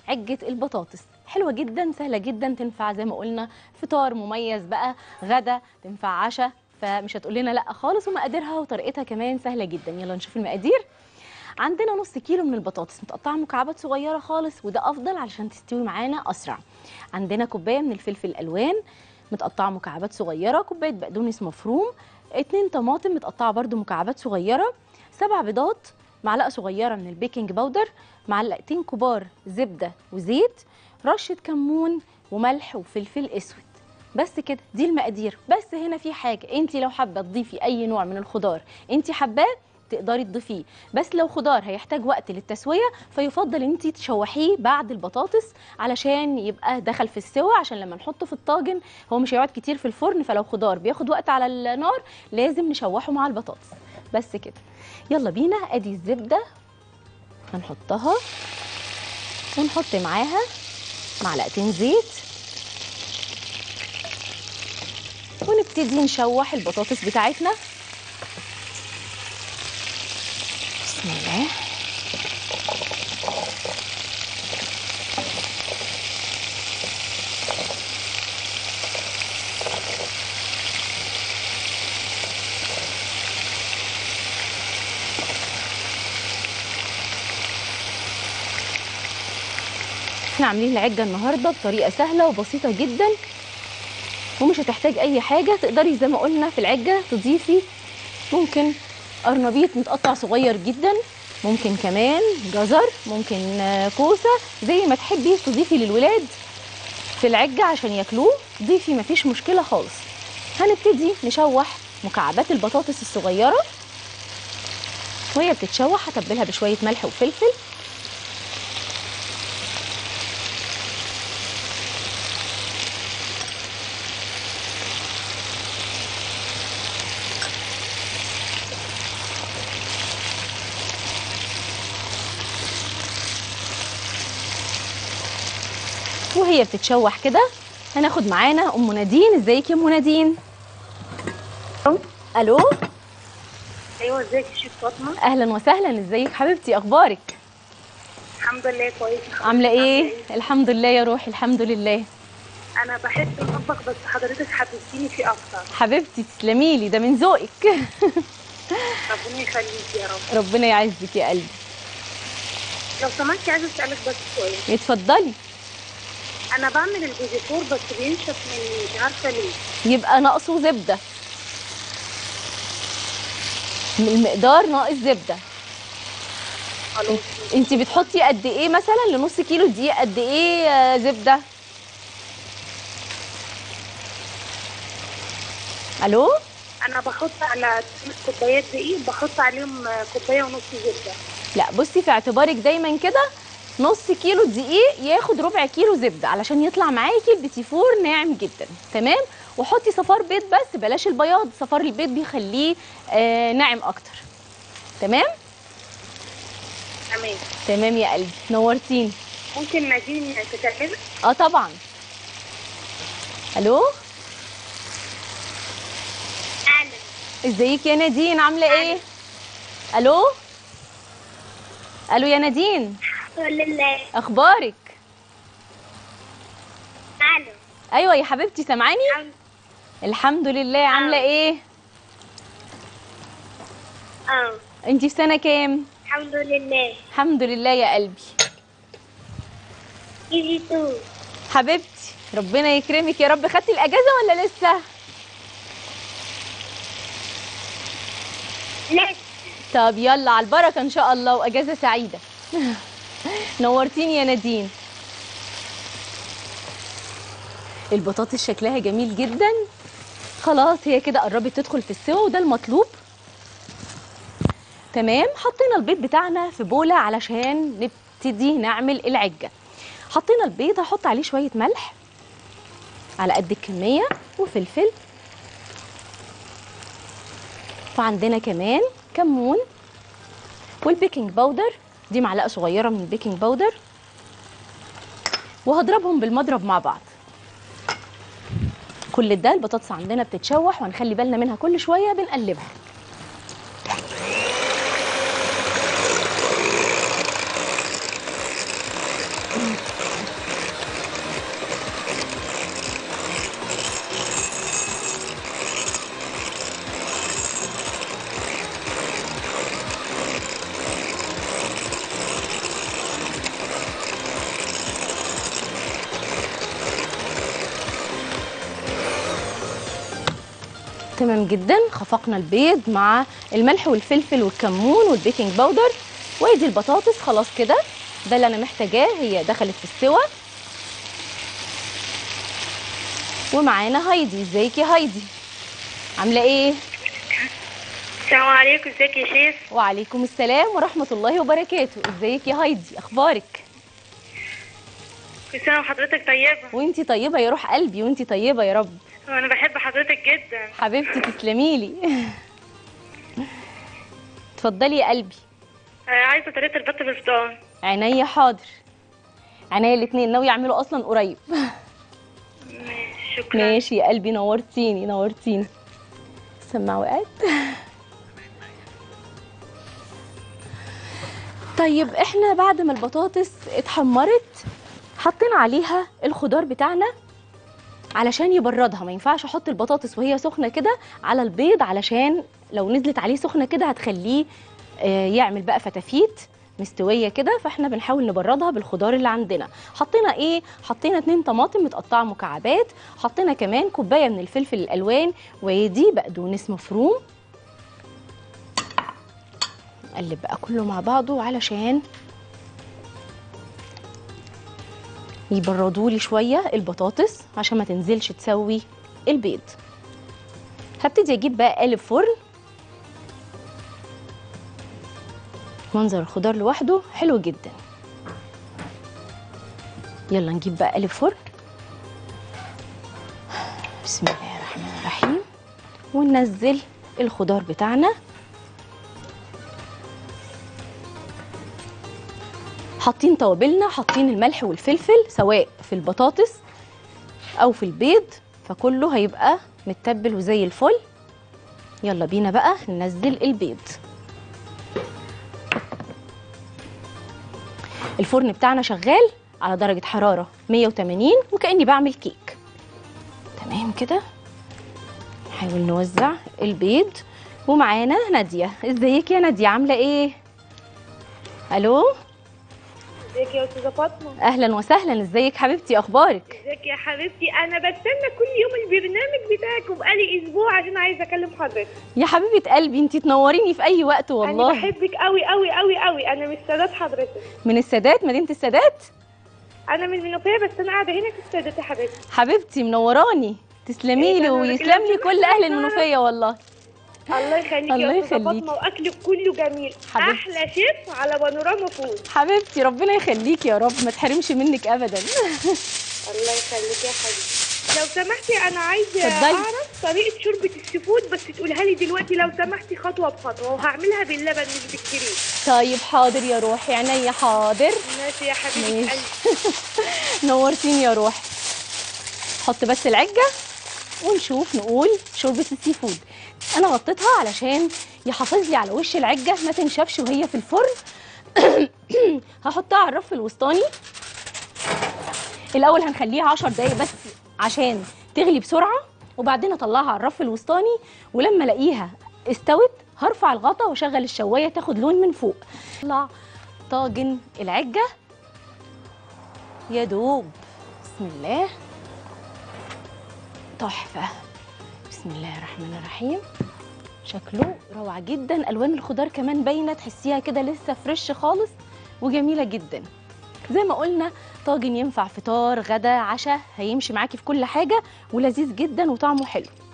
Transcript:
عجه البطاطس حلوه جدا سهله جدا تنفع زي ما قلنا فطار مميز بقى غدا تنفع عشاء فمش هتقول لنا لا خالص ومقاديرها وطريقتها كمان سهله جدا يلا نشوف المقادير عندنا نص كيلو من البطاطس متقطعه مكعبات صغيره خالص وده افضل علشان تستوي معانا اسرع عندنا كوبايه من الفلفل الالوان متقطعه مكعبات صغيره كوبايه بقدونس مفروم اتنين طماطم متقطعه برده مكعبات صغيره سبع بيضات معلقه صغيره من البيكنج باودر معلقتين كبار زبده وزيت رشه كمون وملح وفلفل اسود بس كده دي المقادير بس هنا في حاجه انت لو حابه تضيفي اي نوع من الخضار انت حباه تقدري تضيفيه بس لو خضار هيحتاج وقت للتسويه فيفضل ان انت تشوحيه بعد البطاطس علشان يبقى دخل في السوا عشان لما نحطه في الطاجن هو مش هيقعد كتير في الفرن فلو خضار بياخد وقت على النار لازم نشوحه مع البطاطس بس كده يلا بينا ادي الزبده هنحطها ونحط معاها معلقتين زيت ونبتدي نشوح البطاطس بتاعتنا بسم الله احنا عاملين العجه النهارده بطريقه سهله وبسيطه جدا ومش هتحتاج اي حاجه تقدري زي ما قلنا في العجه تضيفي ممكن قرنبيط متقطع صغير جدا ممكن كمان جزر ممكن آه، كوسه زي ما تحبي تضيفي للولاد في العجه عشان ياكلوه ضيفي مفيش مشكله خالص هنبتدي نشوح مكعبات البطاطس الصغيره وهي بتتشوح هتبلها بشويه ملح وفلفل وهي بتتشوح كده هناخد معانا ام نادين ازيك يا ام نادين الو ايوه ازيك يا شيخ فاطمه اهلا وسهلا ازيك حبيبتي اخبارك الحمد لله كويسه عامله ايه الحمد لله يا روحي الحمد لله انا بحب المطبخ بس حضرتك حببتيني فيه اكتر حبيبتي تسلمي لي ده من ذوقك ربنا يخليك يا رب ربنا يعزك يا قلبي لو سمحتي عايزه اسالك بس سؤال اتفضلي انا بعمل الفيجيتور بس بينشف مني مش عارفه ليه يبقى ناقصه زبده المقدار ناقص زبده خلاص انت بتحطي قد ايه مثلا لنص كيلو دقيق قد ايه آه، زبده الو انا بحط على ثلاث كوبايات دقيق بحط عليهم كوبايه ونص زبده لا بصي في اعتبارك دايما كده نص كيلو دقيق ياخد ربع كيلو زبده علشان يطلع معاكي البيتيفور ناعم جدا تمام وحطي صفار بيض بس بلاش البياض صفار البيض بيخليه آه ناعم اكتر تمام تمام تمام يا قلبي نورتيني ممكن نادين تكلمك اه طبعا الو اهلا ازيك يا نادين عامله ايه الو الو يا نادين الحمد لله اخبارك اهلا ايوه يا حبيبتي سامعاني الحمد لله عامله ايه اه انتي في سنه كام الحمد لله الحمد لله يا قلبي ايزي تو حبيبتي ربنا يكرمك يا رب خدتي الاجازه ولا لسه لسه طب يلا على البركه ان شاء الله واجازه سعيده نورتيني يا نادين البطاطس شكلها جميل جدا خلاص هي كده قربت تدخل في السوا وده المطلوب تمام حطينا البيض بتاعنا في بوله علشان نبتدي نعمل العجه حطينا البيض هحط عليه شويه ملح على قد الكميه وفلفل وعندنا كمان كمون والبيكنج باودر دي معلقه صغيره من البيكنج باودر وهضربهم بالمضرب مع بعض كل ده البطاطس عندنا بتتشوح وهنخلي بالنا منها كل شويه بنقلبها تمام جدا خفقنا البيض مع الملح والفلفل والكمون والبيكنج باودر وادي البطاطس خلاص كده ده اللي انا محتاجاه هي دخلت في السوا ومعانا هايدي ازيك يا هايدي عامله ايه السلام عليكم ازيك يا شيف وعليكم السلام ورحمه الله وبركاته ازيك يا هايدي اخبارك كل سنه وحضرتك طيبه وانتي طيبه يا روح قلبي وانتي طيبه يا رب وانا بحب حضرتك جدا حبيبتي تسلميلي اتفضلي يا قلبي آه، عايزه طريقه البط بالفطار عينيا حاضر عينيا الاتنين ناوي اعمله اصلا قريب ماشي، شكرا ماشي يا قلبي نورتيني نورتيني السماعة وقعت طيب احنا بعد ما البطاطس اتحمرت حطينا عليها الخضار بتاعنا علشان يبردها ما ينفعش احط البطاطس وهي سخنه كده على البيض علشان لو نزلت عليه سخنه كده هتخليه آه، يعمل بقى فتافيت مستويه كده فاحنا بنحاول نبردها بالخضار اللي عندنا حطينا ايه حطينا اتنين طماطم متقطعه مكعبات حطينا كمان كوبايه من الفلفل الالوان ودي بقدونس مفروم نقلب بقى كله مع بعضه علشان يبردوا لي شويه البطاطس عشان ما تنزلش تسوي البيض هبتدي اجيب بقى قالب فرن منظر الخضار لوحده حلو جدا يلا نجيب بقى قالب فرن بسم الله الرحمن الرحيم وننزل الخضار بتاعنا حاطين توابلنا حاطين الملح والفلفل سواء في البطاطس او في البيض فكله هيبقى متبل وزي الفل يلا بينا بقى ننزل البيض الفرن بتاعنا شغال على درجة حرارة 180 وكأني بعمل كيك تمام كده نحاول نوزع البيض ومعانا نادية ازيك يا نادية عاملة ايه؟ الو ازيك يا استاذه فاطمه اهلا وسهلا ازيك حبيبتي اخبارك ازيك يا حبيبتي انا بستنى كل يوم البرنامج بتاعك وبقالي اسبوع عشان عايزه اكلم حضرتك يا حبيبه قلبي انتي تنوريني في اي وقت انا والله بحبك قوي قوي قوي قوي انا من السادات حضرتك من السادات مدينه السادات انا من المنوفيه بس انا قاعده هنا في السادات يا حبيبتي حبيبتي منوراني تسلمي إيه لي ده، أنا ويسلم لي بكلمك كل اهل بقى. المنوفيه والله الله يخليك الله يا استاذه يخليكي. فاطمه واكلك كله جميل حبيبتي. احلى شيف على بانوراما فود حبيبتي ربنا يخليكي يا رب ما تحرمش منك ابدا الله يخليك يا حبيبتي لو سمحتي انا عايزه اتفضلي. اعرف طريقه شوربه السيفود بس تقولها لي دلوقتي لو سمحتي خطوه بخطوه وهعملها باللبن مش بالكريم طيب حاضر يا روحي عينيا حاضر ماشي يا حبيبتي ماشي. قلبي نورتيني يا روحي حط بس العجه ونشوف نقول شوربه السي فود انا غطيتها علشان يحافظ لي على وش العجه ما تنشفش وهي في الفرن هحطها على الرف الوسطاني الاول هنخليها 10 دقايق بس عشان تغلي بسرعه وبعدين اطلعها على الرف الوسطاني ولما الاقيها استوت هرفع الغطا واشغل الشوايه تاخد لون من فوق اطلع طاجن العجه يا دوب بسم الله تحفة بسم الله الرحمن الرحيم شكله روعة جدا ألوان الخضار كمان باينة تحسيها كده لسه فريش خالص وجميلة جدا زي ما قلنا طاجن ينفع فطار غدا عشاء هيمشي معاكي في كل حاجة ولذيذ جدا وطعمه حلو